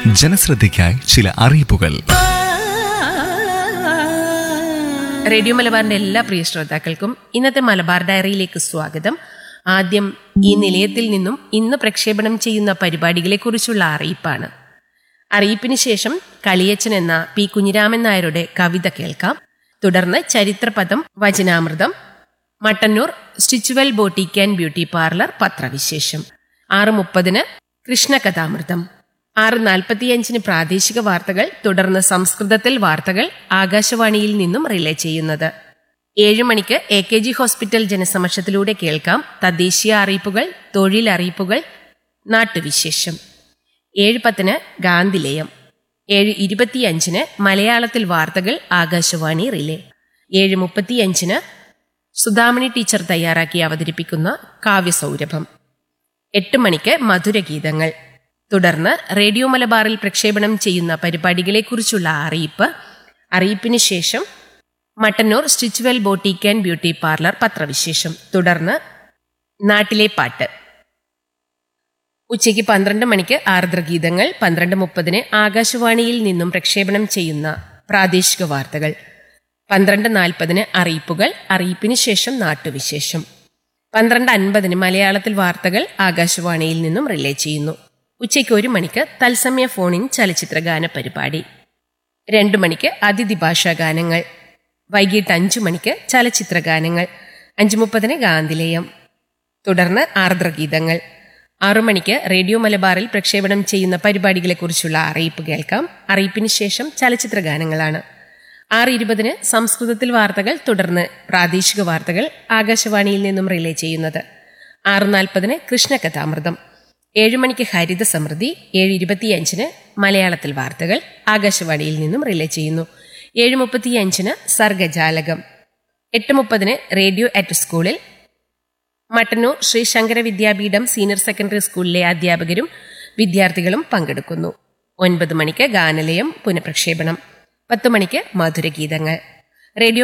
ജനശ്രദ്ധയ്ക്കായി ചില അറിയിപ്പുകൾ റേഡിയോ മലബാറിന്റെ എല്ലാ പ്രിയ ശ്രോതാക്കൾക്കും ഇന്നത്തെ മലബാർ ഡയറിയിലേക്ക് സ്വാഗതം ആദ്യം ഈ നിലയത്തിൽ നിന്നും ഇന്ന് പ്രക്ഷേപണം ചെയ്യുന്ന പരിപാടികളെ കുറിച്ചുള്ള അറിയിപ്പാണ് അറിയിപ്പിന് ശേഷം കളിയച്ചൻ എന്ന പി കുഞ്ഞിരാമൻ നായരുടെ കവിത കേൾക്കാം തുടർന്ന് ചരിത്രപദം വചനാമൃതം Mattannur stitchual boutique and beauty parlour പത്രവിശേഷം ആറ് മുപ്പതിന് കൃഷ്ണകഥാമൃതം ആറ് നാൽപ്പത്തിയഞ്ചിന് പ്രാദേശിക വാർത്തകൾ തുടർന്ന് സംസ്കൃതത്തിൽ വാർത്തകൾ ആകാശവാണിയിൽ നിന്നും റിലേ ചെയ്യുന്നത് ഏഴ് മണിക്ക് എ കെ ജി ഹോസ്പിറ്റൽ ജനസമക്ഷത്തിലൂടെ കേൾക്കാം തദ്ദേശീയ അറിയിപ്പുകൾ തൊഴിൽ അറിയിപ്പുകൾ നാട്ടുവിശേഷം ഏഴ് പത്തിന് ഗാന്ധിലേയം ഏഴ് ഇരുപത്തിയഞ്ചിന് മലയാളത്തിൽ വാർത്തകൾ ആകാശവാണി റിലേ ഏഴ് മുപ്പത്തിയഞ്ചിന് സുധാമണി ടീച്ചർ തയ്യാറാക്കി അവതരിപ്പിക്കുന്ന കാവ്യസൗരഭം എട്ട് മണിക്ക് മധുരഗീതങ്ങൾ തുടർന്ന് റേഡിയോ മലബാറിൽ പ്രക്ഷേപണം ചെയ്യുന്ന പരിപാടികളെക്കുറിച്ചുള്ള അറിയിപ്പ് അറിയിപ്പിന് ശേഷം Mattannur stitchual boutique and beauty parlour പത്രവിശേഷം തുടർന്ന് നാട്ടിലെ പാട്ട് ഉച്ചയ്ക്ക് പന്ത്രണ്ട് മണിക്ക് ആർദ്രഗീതങ്ങൾ പന്ത്രണ്ട് മുപ്പതിന് ആകാശവാണിയിൽ നിന്നും പ്രക്ഷേപണം ചെയ്യുന്ന പ്രാദേശിക വാർത്തകൾ പന്ത്രണ്ട് നാൽപ്പതിന് അറിയിപ്പുകൾ അറിയിപ്പിന് ശേഷം നാട്ടുവിശേഷം പന്ത്രണ്ട് അൻപതിന് മലയാളത്തിൽ വാർത്തകൾ ആകാശവാണിയിൽ നിന്നും റിലേ ചെയ്യുന്നു ഉച്ചയ്ക്ക് ഒരു മണിക്ക് തത്സമയ ഫോണിൻ ചലച്ചിത്ര ഗാന പരിപാടി രണ്ടു മണിക്ക് അതിഥി ഭാഷാ ഗാനങ്ങൾ വൈകിട്ട് അഞ്ചു മണിക്ക് ചലച്ചിത്ര ഗാനങ്ങൾ അഞ്ചു മുപ്പതിന് ഗാന്ധിലേയം തുടർന്ന് ആർദ്രഗീതങ്ങൾ ആറു മണിക്ക് റേഡിയോ മലബാറിൽ പ്രക്ഷേപണം ചെയ്യുന്ന പരിപാടികളെക്കുറിച്ചുള്ള അറിയിപ്പ് കേൾക്കാം അറിയിപ്പിന് ശേഷം ചലച്ചിത്ര ഗാനങ്ങളാണ് ആറ് ഇരുപതിന് സംസ്കൃതത്തിൽ വാർത്തകൾ തുടർന്ന് പ്രാദേശിക വാർത്തകൾ ആകാശവാണിയിൽ നിന്നും റിലേ ചെയ്യുന്നത് ആറ് നാൽപ്പതിന് കൃഷ്ണകഥാമൃതം ഏഴ് മണിക്ക് ഹരിത സമൃദ്ധി ഏഴ് ഇരുപത്തിയഞ്ചിന് മലയാളത്തിൽ വാർത്തകൾ ആകാശവാണിയിൽ നിന്നും റിലേ ചെയ്യുന്നു ഏഴ് മുപ്പത്തിയഞ്ചിന് സർഗജാലകം എട്ട് മുപ്പതിന് റേഡിയോ അറ്റ് സ്കൂളിൽ മട്ടന്നൂർ ശ്രീ ശങ്കര വിദ്യാപീഠം സീനിയർ സെക്കൻഡറി സ്കൂളിലെ അധ്യാപകരും വിദ്യാർത്ഥികളും പങ്കെടുക്കുന്നു ഒൻപത് മണിക്ക് ഗാനലയം പുനഃപ്രക്ഷേപണം പത്ത് മണിക്ക് മധുരഗീതങ്ങൾ റേഡിയോ